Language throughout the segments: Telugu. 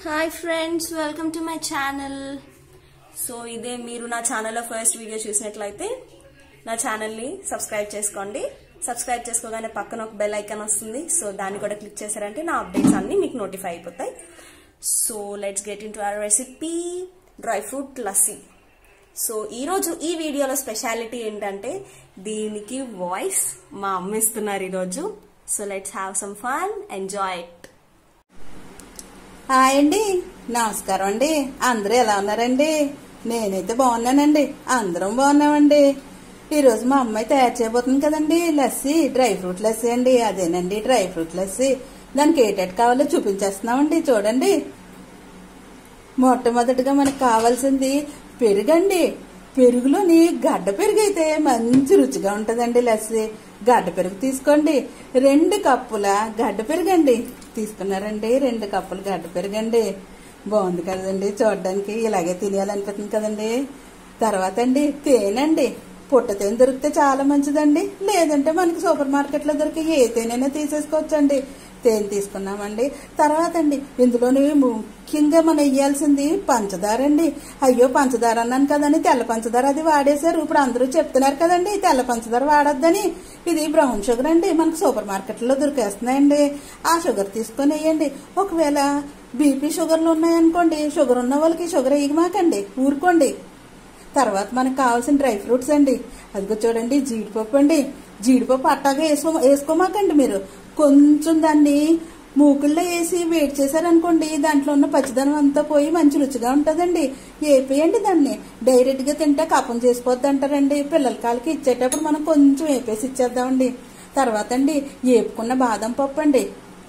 hi friends welcome to my channel so ఇదే మీరు నా ఛానల్లో ఫస్ట్ వీడియో చూసినట్లయితే నా ఛానల్ని సబ్స్క్రైబ్ చేసుకోండి సబ్స్క్రైబ్ చేసుకోగానే పక్కన ఒక బెల్ ఐకాన్ వస్తుంది సో దాన్ని కూడా క్లిక్ చేశారంటే నా అప్డేట్స్ అన్ని మీకు నోటిఫై అయిపోతాయి so let's get into our recipe dry fruit lassi so ఈరోజు ఈ వీడియోలో స్పెషాలిటీ ఏంటంటే దీనికి వాయిస్ మా అమ్మ ఇస్తున్నారు ఈరోజు so let's have some fun enjoy it hi అండి నమస్కారం అండి అందరూ ఎలా ఉన్నారండి నేనైతే బాగున్నానండి అందరం బాగున్నామండి ఈరోజు మా అమ్మాయి తయారు చేయబోతుంది కదండి లస్సీ డ్రై ఫ్రూట్ లస్సీ అండి అదేనండి డ్రై ఫ్రూట్ లస్సీ దానికి ఏటేటి కావాలో చూపించేస్తున్నామండి చూడండి మొట్టమొదటిగా మనకు కావాల్సింది పెరుగండి పెరుగులోని గడ్డ పెరుగు అయితే మంచి రుచిగా ఉంటుందండి లస్సీ గడ్డ పెరుగు తీసుకోండి రెండు కప్పుల గడ్డ పెరుగండి తీసుకున్నారండి రెండు కప్పులు గడ్డ పెరుగండి బాగుంది కదండి చూడడానికి ఇలాగే తినేయాలనిపిస్తుంది కదండి తర్వాత అండి తేనండి పుట్ట తేనె దొరికితే చాలా మంచిదండి లేదంటే మనకి సూపర్ మార్కెట్లో దొరికే ఏ తేనైనా తీసేసుకోవచ్చండి తేనె తీసుకున్నామండి తర్వాత అండి ఇందులోని ముఖ్యంగా మనం వేయాల్సింది పంచదార అండి అయ్యో పంచదార అన్నాను కదండి తెల్ల పంచదార అది వాడేశారు ఇప్పుడు అందరూ చెప్తున్నారు కదండి తెల్ల పంచదార వాడొద్దని ఇది బ్రౌన్ షుగర్ అండి మనకు సూపర్ మార్కెట్లో దొరికేస్తున్నాయండి ఆ షుగర్ తీసుకొని వేయండి ఒకవేళ బీపీ షుగర్లు ఉన్నాయనుకోండి షుగర్ ఉన్న వాళ్ళకి షుగర్ వేయమాకండి ఊరుకోండి తర్వాత మనకు కావాల్సిన డ్రై ఫ్రూట్స్ అండి అదిగో చూడండి జీడిపప్పు అండి జీడిపప్పు అట్టాగా వేసుకో వేసుకోమాకండి మీరు కొంచెం దాన్ని మూకుల్లో వేసి వేడి చేశారనుకోండి దాంట్లో ఉన్న పచ్చిదనం అంతా పోయి మంచి రుచిగా ఉంటుందండి వేపేయండి దాన్ని డైరెక్ట్గా తింటే కపం చేసిపోద్ది అంటారండి పిల్లల కాలకి ఇచ్చేటప్పుడు మనం కొంచెం వేపేసి ఇచ్చేద్దామండి తర్వాత అండి వేపుకున్న బాదం పప్పు అండి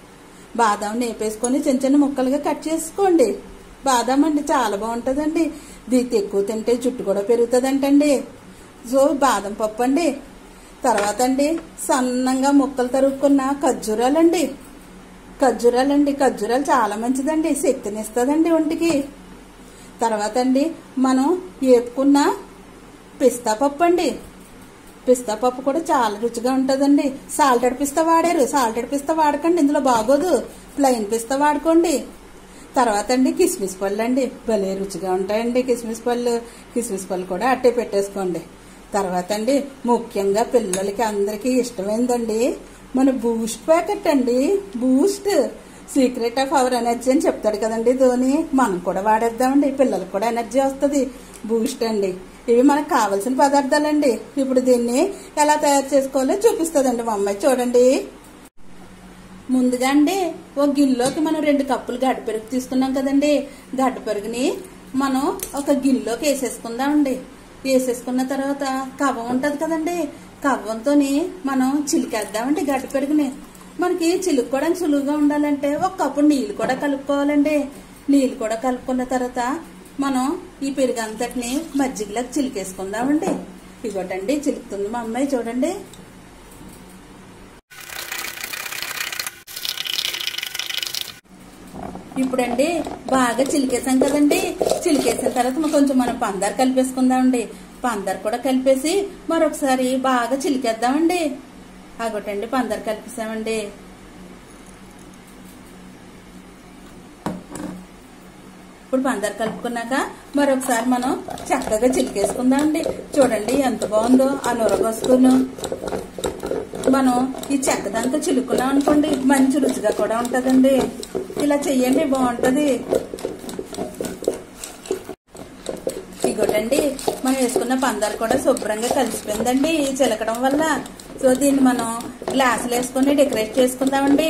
బాదం వేపేసుకొని చిన్న చిన్న ముక్కలుగా కట్ చేసుకోండి బాదం అండి చాలా బాగుంటుందండి దీన్ని ఎక్కువ తింటే జుట్టు కూడా పెరుగుతుందంటండి సో బాదం పప్పు అండి తర్వాత అండి సన్నంగా ముక్కలు తరుక్కున్న ఖర్జూరాలండి ఖర్జూరాలండి ఖర్జూరాలు చాలా మంచిదండి శక్తిని ఇస్తుందండి ఒంటికి తర్వాత అండి మనం వేపుకున్న పిస్తా పప్పు అండి పిస్తా పప్పు కూడా చాలా రుచిగా ఉంటుందండి సాల్టెడ్ పిస్తా వాడారు సాల్టెడ్ పిస్తా వాడకండి ఇందులో బాగోదు ప్లెయిన్ పిస్తా వాడుకోండి తర్వాత అండి కిస్మిస్ పళ్ళు అండి భలే రుచిగా ఉంటాయండి కిస్మిస్ పళ్ళు కిస్మిస్ పళ్ళు కూడా అట్టే పెట్టేసుకోండి తర్వాత అండి ముఖ్యంగా పిల్లలకి అందరికీ ఇష్టమైందండి మన బూస్ట్ ప్యాకెట్ అండి Boost secret of our energy అని చెప్తాడు కదండి ధోని మనం కూడా వాడేద్దామండి పిల్లలకు కూడా ఎనర్జీ వస్తుంది బూస్ట్ అండి ఇవి మనకు కావాల్సిన పదార్థాలండి ఇప్పుడు దీన్ని ఎలా తయారు చేసుకోవాలో చూపిస్తుందండి మా అమ్మాయి చూడండి ముందుగా అండి ఒక గిన్నెలోకి మనం రెండు కప్పులు గడ్డ పెరుగు తీసుకున్నాం కదండి గడ్డ పెరుగుని మనం ఒక గిన్నెలోకి వేసేసుకుందామండి వేసేసుకున్న తర్వాత కవ్వం ఉంటుంది కదండి కవ్వంతో మనం చిలికేద్దామండి గడ్డ పెరుగుని మనకి చిలుక్కోవడానికి సులువుగా ఉండాలంటే ఒక కప్పు నీళ్ళు కూడా కలుపుకోవాలండి నీళ్ళు కూడా కలుపుకున్న తర్వాత మనం ఈ పెరుగు అంతటిని మజ్జిగలోకి చిలికేసుకుందామండి ఇగోటండి చిలుకుతుంది మా అమ్మాయి చూడండి ఇప్పుడండి బాగా చిలికేసాం కదండి చిలికేసిన తర్వాత కొంచెం మనం పందారు కలిపేసుకుందామండి పందారు కూడా కలిపేసి మరొకసారి బాగా చిలికేద్దామండి అగొటండి పందారు కలిపేసామండి ఇప్పుడు పందారు కలుపుకున్నాక మరొకసారి మనం చక్కగా చిలికేసుకుందామండి చూడండి ఎంత బాగుందో ఆ నొరగొస్తును మనం ఈ చెక్కదంతా చిలుకున్నాం అనుకోండి మంచి రుచిగా కూడా ఉంటుందండి ఇలా చెయ్యండి బాగుంటుంది ఇగోటండి మనం వేసుకున్న పందాలు కూడా శుభ్రంగా కలిసిపోయిందండి ఈ చిలకడం వల్ల సో దీన్ని మనం గ్లాసులు వేసుకుని డెకరేట్ చేసుకుందామండి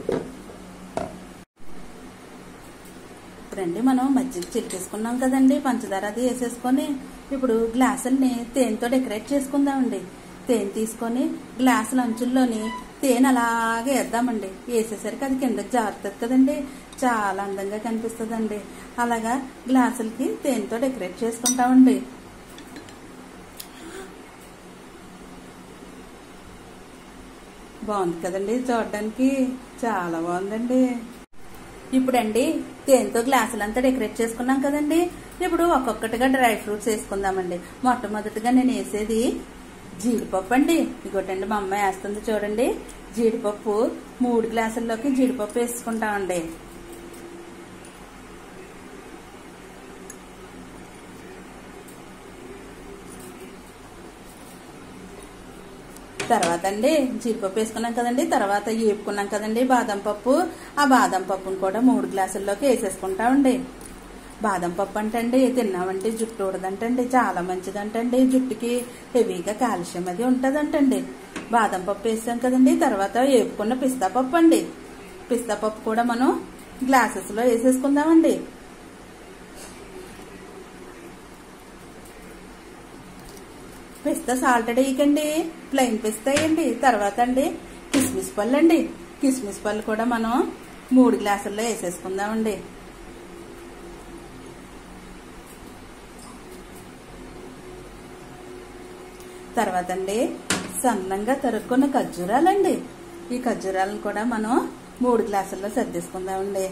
ఇప్పుడండి మనం మజ్జిగ చిలికేసుకున్నాం కదండి పంచదార అది వేసేసుకొని ఇప్పుడు గ్లాసుల్ని తేనెతో డెకరేట్ చేసుకుందామండి తేనె తీసుకొని గ్లాసుల అంచుల్లోని తేనె అలాగే వేద్దామండి వేసేసరికి అది కిందకి జారుతుంది కదండి చాలా అందంగా కనిపిస్తుందండి అలాగా గ్లాసులకి తేనెతో డెకరేట్ చేసుకుంటామండి బాగుంది కదండి చూడడానికి చాలా బాగుందండి ఇప్పుడండి తేనెతో గ్లాసులంతా డెకరేట్ చేసుకున్నాం కదండి ఇప్పుడు ఒక్కొక్కటిగా డ్రై ఫ్రూట్స్ వేసుకుందామండి మొట్టమొదటిగా నేను వేసేది జీడిపప్పు అండి ఇగోటండి మా అమ్మాయి వేస్తుంది చూడండి జీడిపప్పు మూడు గ్లాసుల్లోకి జీడిపప్పు వేసుకుంటామండి తర్వాత అండి జీడిపప్పు వేసుకున్నాం కదండి తర్వాత వేపుకున్నాం కదండి బాదం పప్పు ఆ బాదం పప్పును కూడా మూడు గ్లాసుల్లోకి వేసేసుకుంటామండి బాదం పప్పు అంటండి తిన్నామంటే జుట్టు ఊడదంటండి చాలా మంచిదంటండి జుట్టుకి హెవీగా కాల్షియం అది ఉంటదంటండి బాదం పప్పు వేసాం కదండి తర్వాత వేపుకున్న పిస్తా పప్పు అండి పిస్తా పప్పు కూడా మనం గ్లాసెస్ లో వేసేసుకుందామండి పిస్తా సాల్టెడ్ వేయకండి ప్లెయిన్ పిస్తా వేయండి తర్వాత అండి కిస్మిస్ పళ్ళు అండి కిస్మిస్ పళ్ళు కూడా మనం మూడు గ్లాసుల్లో వేసేసుకుందామండి తర్వాత అండి సన్నంగా తరుక్కున్న ఖర్జూరాలండి ఈ ఖర్జూరాలను కూడా మనం మూడు గ్లాసుల్లో సర్దేసుకుందామండి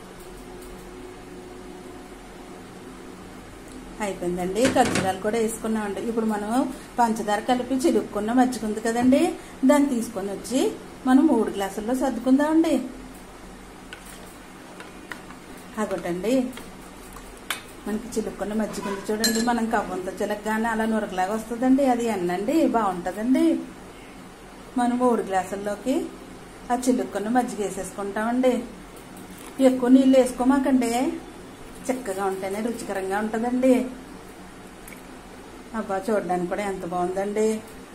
అయిపోయిందండి ఖర్జూరాలు కూడా వేసుకున్నామండి ఇప్పుడు మనం పంచదార కలిపి చిలుక్కున్న మజ్జిగ ఉంది కదండి దాన్ని తీసుకొని వచ్చి మనం మూడు గ్లాసుల్లో సర్దుకుందామండి అదొకటండి మనకి చిలుక్కున్న మజ్జిగ ఉంది చూడండి మనం కవ్వంతో చిలకగానే అలా నురగలాగా వస్తుందండి అది ఎన్నండి బాగుంటుందండి మనం మూడు గ్లాసుల్లోకి ఆ చిలుక్కున్న మజ్జిగ వేసేసుకుంటామండి ఎక్కువ నీళ్ళు వేసుకోమాకండి చిక్కగా ఉంటేనే రుచికరంగా ఉంటుందండి అబ్బా చూడడానికి కూడా ఎంత బాగుందండి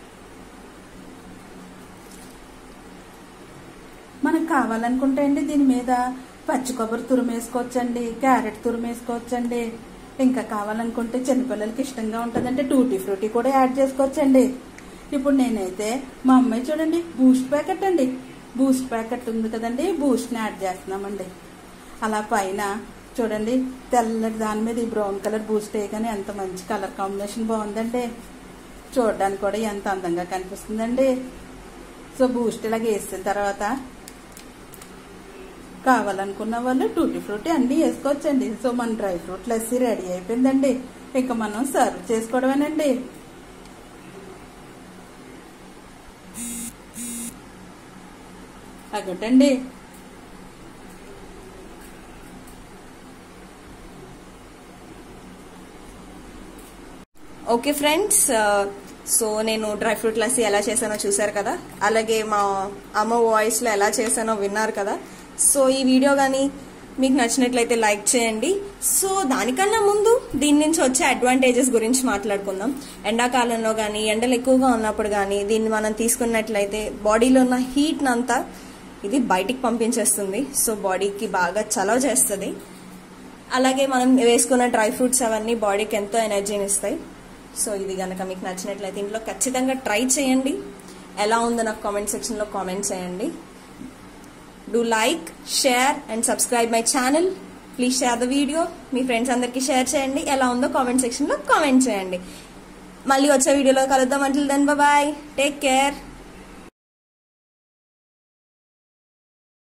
మనకు కావాలనుకుంటే అండి దీని మీద పచ్చి కొబ్బరి తురిమేసుకోవచ్చండి క్యారెట్ తురిమేసుకోవచ్చండి ఇంకా కావాలనుకుంటే చిన్నపిల్లలకి ఇష్టంగా ఉంటుందంటే టూటీ ఫ్రూటీ కూడా యాడ్ చేసుకోవచ్చండి ఇప్పుడు నేనైతే మా అమ్మాయి చూడండి బూస్ట్ ప్యాకెట్ అండి బూస్ట్ ప్యాకెట్ ఉంది కదండి బూస్ట్ని యాడ్ చేస్తున్నామండి అలా పైన చూడండి తెల్లటి దాని మీద ఈ బ్రౌన్ కలర్ బూస్ట్ వేయగానే ఎంత మంచి కలర్ కాంబినేషన్ బాగుందండి చూడడానికి కూడా ఎంత అందంగా కనిపిస్తుందండి సో బూస్ట్ ఇలాగ వేసిన తర్వాత కావాలనుకున్న వాళ్ళు టూటీ ఫ్రూటీ అన్నీ వేసుకోవచ్చండి సో మన డ్రై ఫ్రూట్ లస్సీ రెడీ అయిపోయిందండి ఇంకా మనం సర్వ్ చేసుకోవడమేనండి అగటండి ఓకే ఫ్రెండ్స్ సో నేను డ్రై ఫ్రూట్ లస్సీ ఎలా చేశానో చూశారు కదా అలాగే మా అమ్మ వాయిస్లో ఎలా చేశానో విన్నారు కదా సో ఈ వీడియో కానీ మీకు నచ్చినట్లయితే లైక్ చేయండి సో దానికన్నా ముందు దీని నుంచి వచ్చే అడ్వాంటేజెస్ గురించి మాట్లాడుకుందాం ఎండాకాలంలో కానీ ఎండలు ఎక్కువగా ఉన్నప్పుడు కానీ దీన్ని మనం తీసుకున్నట్లయితే బాడీలో ఉన్న హీట్ అంతా ఇది బయటికి పంపించేస్తుంది సో బాడీకి బాగా చలవ చేస్తుంది అలాగే మనం వేసుకున్న డ్రై ఫ్రూట్స్ అవన్నీ బాడీకి ఎంతో ఎనర్జీని ఇస్తాయి సో ఇది కనుక మీకు నచ్చినట్లయితే ఇంట్లో ఖచ్చితంగా ట్రై చేయండి ఎలా ఉందో నాకు కామెంట్ సెక్షన్లో కామెంట్ చేయండి do like share and subscribe my channel please share the video మీ ఫ్రెండ్స్ అందరికీ షేర్ చేయండి ఎలా ఉందో కామెంట్ సెక్షన్లో కామెంట్ చేయండి మళ్ళీ వచ్చే వీడియోలో కలుద్దాం until then bye take care